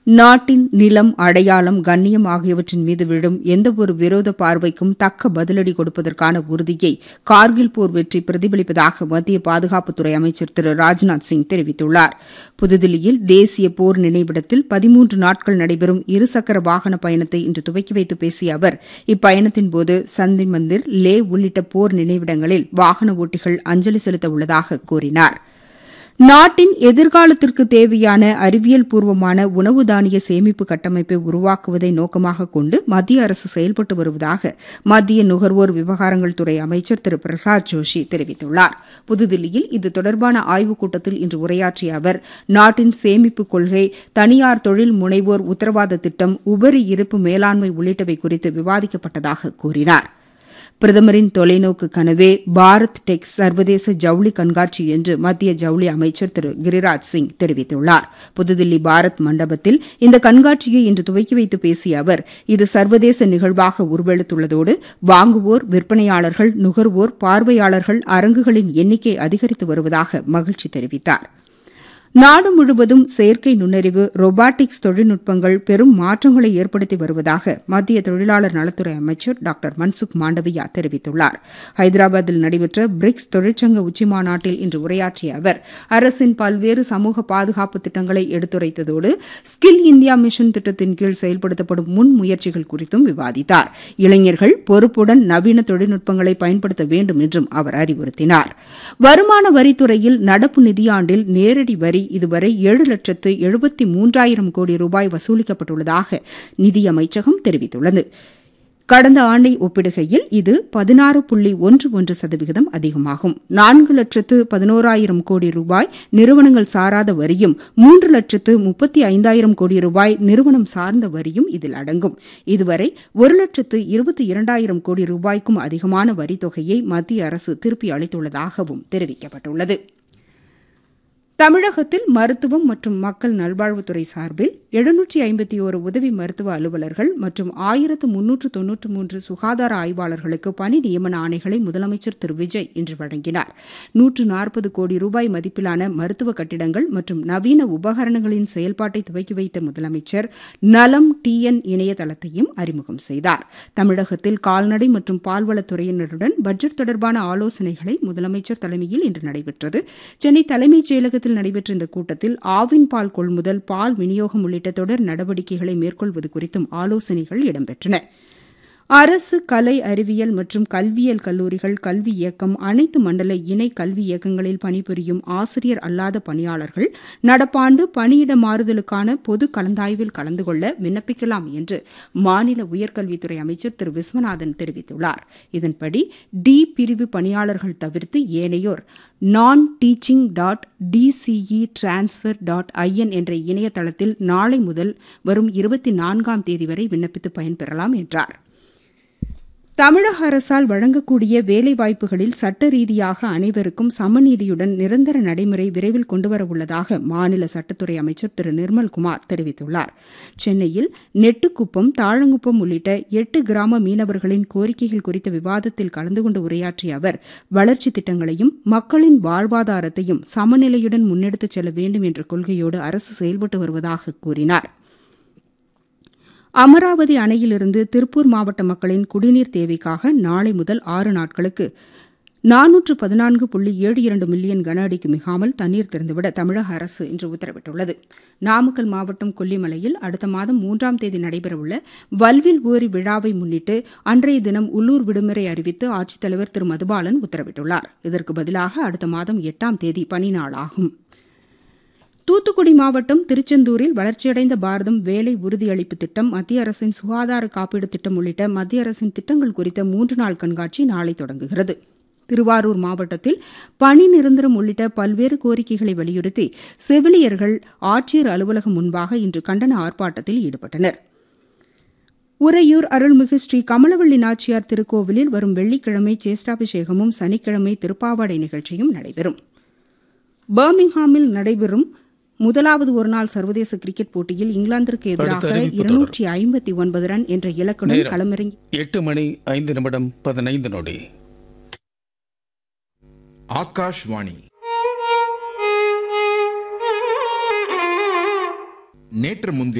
நாட்டின் நிலம் அடையாளம் கண்ணியம் ஆகியவற்றின் மீது விழும் எந்தவொரு விரோத பார்வைக்கும் தக்க பதிலடி கொடுப்பதற்கான உறுதியை கார்கில் போர் வெற்றி பிரதிபலிப்பதாக மத்திய பாதுகாப்புத்துறை அமைச்சர் திரு ராஜ்நாத் சிங் தெரிவித்துள்ளார் புதுதில்லியில் தேசிய போர் நினைவிடத்தில் பதிமூன்று நாட்கள் நடைபெறும் இருசக்கர வாகன பயணத்தை இன்று துவக்கி வைத்து பேசிய அவர் இப்பயணத்தின்போது சந்தி மந்திர் லே உள்ளிட்ட போர் நினைவிடங்களில் வாகன ஓட்டிகள் அஞ்சலி செலுத்த உள்ளதாக கூறினாா் நாட்டின் எதிர்காலத்திற்கு தேவையான அறிவியல் பூர்வமான உணவு தானிய சேமிப்பு கட்டமைப்பை உருவாக்குவதை நோக்கமாக கொண்டு மத்திய அரசு செயல்பட்டு வருவதாக மத்திய நுகர்வோர் விவகாரங்கள் துறை அமைச்சர் திரு பிரகலாத் ஜோஷி தெரிவித்துள்ளார் புதுதில்லியில் இது தொடர்பான ஆய்வுக் கூட்டத்தில் இன்று உரையாற்றிய அவர் நாட்டின் சேமிப்பு கொள்கை தனியார் தொழில் முனைவோர் உத்தரவாத திட்டம் உபரி இருப்பு மேலாண்மை உள்ளிட்டவை குறித்து விவாதிக்கப்பட்டதாக கூறினாா் பிரதமரின் தொலைநோக்கு கனவே பாரத் டெக்ஸ் சர்வதேச ஜவுளி கண்காட்சி என்று மத்திய ஜவுளி அமைச்சர் திரு கிரிராஜ் சிங் தெரிவித்துள்ளார் புதுதில்லி பாரத் மண்டபத்தில் இந்த கண்காட்சியை இன்று துவக்கி வைத்து பேசிய அவர் இது சர்வதேச நிகழ்வாக உருவெடுத்துள்ளதோடு வாங்குவோர் விற்பனையாளர்கள் நுகர்வோர் பார்வையாளர்கள் அரங்குகளின் எண்ணிக்கை அதிகரித்து வருவதாக மகிழ்ச்சி தெரிவித்தாா் நாடு முழுவதும் செயற்கை நுண்ணறிவு ரொபாட்டிக்ஸ் தொழில்நுட்பங்கள் பெரும் மாற்றங்களை ஏற்படுத்தி வருவதாக மத்திய தொழிலாளர் நலத்துறை அமைச்சர் டாக்டர் மன்சுக் மாண்டவியா தெரிவித்துள்ளார் ஹைதராபாத்தில் நடைபெற்ற பிரிக்ஸ் தொழிற்சங்க உச்சிமாநாட்டில் இன்று உரையாற்றிய அவர் அரசின் பல்வேறு சமூக பாதுகாப்பு திட்டங்களை எடுத்துரைத்ததோடு ஸ்கில் இந்தியா மிஷன் திட்டத்தின் கீழ் செயல்படுத்தப்படும் முன் முயற்சிகள் குறித்தும் விவாதித்தார் இளைஞர்கள் பொறுப்புடன் நவீன தொழில்நுட்பங்களை பயன்படுத்த வேண்டும் என்றும் அவர் அறிவுறுத்தினார் வருமான வரித்துறையில் நடப்பு நிதியாண்டில் நேரடி வரி இதுவரை ஏழு லட்சத்து எழுபத்தி மூன்றாயிரம் கோடி ரூபாய் வசூலிக்கப்பட்டுள்ளதாக நிதியமைச்சகம் தெரிவித்துள்ளது கடந்த ஆண்டை ஒப்பிடுகையில் இது பதினாறு புள்ளி ஒன்று ஒன்று சதவிகிதம் அதிகமாகும் நான்கு லட்சத்து பதினோராயிரம் கோடி ரூபாய் நிறுவனங்கள் சாராத வரியும் மூன்று லட்சத்து முப்பத்தி ஐந்தாயிரம் கோடி ரூபாய் நிறுவனம் சார்ந்த வரியும் இதில் அடங்கும் இதுவரை ஒரு லட்சத்து இருபத்தி இரண்டாயிரம் கோடி ரூபாய்க்கும் அதிகமான வரித்தொகையை மத்திய அரசு திருப்பி அளித்துள்ளதாகவும் தெரிவிக்கப்பட்டுள்ளது தமிழகத்தில் மருத்துவம் மற்றும் மக்கள் நல்வாழ்வுத்துறை சார்பில் எழுநூற்றி ஐம்பத்தி ஒரு உதவி மருத்துவ அலுவலர்கள் மற்றும் ஆயிரத்து முன்னூற்று தொன்னூற்று மூன்று சுகாதார ஆய்வாளர்களுக்கு பணி நியமன ஆணைகளை முதலமைச்சர் திரு விஜய் இன்று வழங்கினார் நூற்று நாற்பது கோடி ரூபாய் மதிப்பிலான மருத்துவ கட்டிடங்கள் மற்றும் நவீன உபகரணங்களின் செயல்பாட்டை துவக்கி வைத்த முதலமைச்சர் நலம் டிஎன் இணையதளத்தையும் அறிமுகம் செய்தார் தமிழகத்தில் கால்நடை மற்றும் பால்வளத்துறையினருடன் பட்ஜெட் தொடர்பான ஆலோசனைகளை முதலமைச்சர் தலைமையில் இன்று நடைபெற்றது சென்னை தலைமைச் செயலகத்தில் நடைபெற்ற இந்த கூட்டத்தில் ஆவின் பால் கொள்முதல் பால் விநியோகம் உள்ளிட்ட தொடர் நடவடிக்கைகளை மேற்கொள்வது குறித்தும் ஆலோசனைகள் இடம்பெற்றன அரசு கலை அறிவியல் மற்றும் கல்வியியல் கல்லூரிகள் கல்வி இயக்கம் அனைத்து மண்டல இணை கல்வி இயக்கங்களில் பணிபுரியும் ஆசிரியர் அல்லாத பணியாளர்கள் நடப்பாண்டு பணியிட மாறுதலுக்கான பொது கலந்தாய்வில் கலந்து கொள்ள விண்ணப்பிக்கலாம் என்று மாநில உயர்கல்வித்துறை அமைச்சர் திரு விஸ்வநாதன் தெரிவித்துள்ளார் இதன்படி டி பிரிவு பணியாளர்கள் தவிர்த்து ஏனையோர் நான் teaching dot TCE transfer dot in என்ற இணையதளத்தில் நாளை முதல் வரும் இருபத்தி நான்காம் தேதி வரை விண்ணப்பித்து பயன்பெறலாம் என்றார் தமிழக அரசால் வழங்கக்கூடிய வேலைவாய்ப்புகளில் சட்ட ரீதியாக அனைவருக்கும் சமநீதியுடன் நிரந்தர நடைமுறை விரைவில் கொண்டுவரவுள்ளதாக மாநில சட்டத்துறை அமைச்சர் திரு நிர்மல்குமார் தெரிவித்துள்ளார் சென்னையில் நெட்டுக்குப்பம் தாழங்குப்பம் உள்ளிட்ட எட்டு கிராம மீனவர்களின் கோரிக்கைகள் குறித்த விவாதத்தில் கலந்து கொண்டு உரையாற்றிய அவர் வளர்ச்சித் திட்டங்களையும் மக்களின் வாழ்வாதாரத்தையும் சமநிலையுடன் முன்னெடுத்துச் செல்ல வேண்டும் என்ற கொள்கையோடு அரசு செயல்பட்டு வருவதாக கூறினாா் அமராவதி அணையிலிருந்து திருப்பூர் மாவட்ட மக்களின் குடிநீர் தேவைக்காக நாளை முதல் ஆறு நாட்களுக்கு நானூற்று பதினான்கு புள்ளி ஏழு இரண்டு மில்லியன் கன அடிக்கு மிகாமல் தண்ணீர் திறந்துவிட தமிழக அரசு இன்று உத்தரவிட்டுள்ளது நாமக்கல் மாவட்டம் கொல்லிமலையில் அடுத்த மாதம் மூன்றாம் தேதி நடைபெறவுள்ள வல்வில் ஊரி விழாவை முன்னிட்டு அன்றைய தினம் உள்ளூர் விடுமுறை அறிவித்து ஆட்சித்தலைவர் திரு மதுபாலன் உத்தரவிட்டுள்ளார் இதற்கு பதிலாக அடுத்த மாதம் எட்டாம் தேதி பனி நாளாகும் தூத்துக்குடி மாவட்டம் திருச்செந்தூரில் வளர்ச்சியடைந்த பாரதம் வேலை உறுதியளிப்பு திட்டம் மத்திய அரசின் சுகாதார காப்பீடு திட்டம் உள்ளிட்ட மத்திய அரசின் திட்டங்கள் குறித்த மூன்று நாள் கண்காட்சி நாளை தொடங்குகிறது திருவாரூர் மாவட்டத்தில் பணி நிரந்தரம் உள்ளிட்ட பல்வேறு கோரிக்கைகளை வலியுறுத்தி செவிலியர்கள் ஆட்சியர் அலுவலகம் முன்பாக இன்று கண்டன ஆர்ப்பாட்டத்தில் ஈடுபட்டனர் உறையூர் அருள்மிகு ஸ்ரீ கமலவள்ளி நாச்சியார் திருக்கோவிலில் வரும் வெள்ளிக்கிழமை சேஷ்டாபிஷேகமும் சனிக்கிழமை திருப்பாவாடை நிகழ்ச்சியும் நடைபெறும் பர்மிங்ஹாமில் நடைபெறும் முதலாவது ஒருநாள் சர்வதேச கிரிக்கெட் போட்டியில் இங்கிலாந்திற்கு எதிராக இருநூற்றி ஐம்பத்தி ஒன்பது ரன் என்ற இலக்குடன் களமிறங்கி எட்டு மணி ஐந்து நிமிடம் பதினைந்து நொடி ஆகாஷ்வாணி நேற்று முந்தைய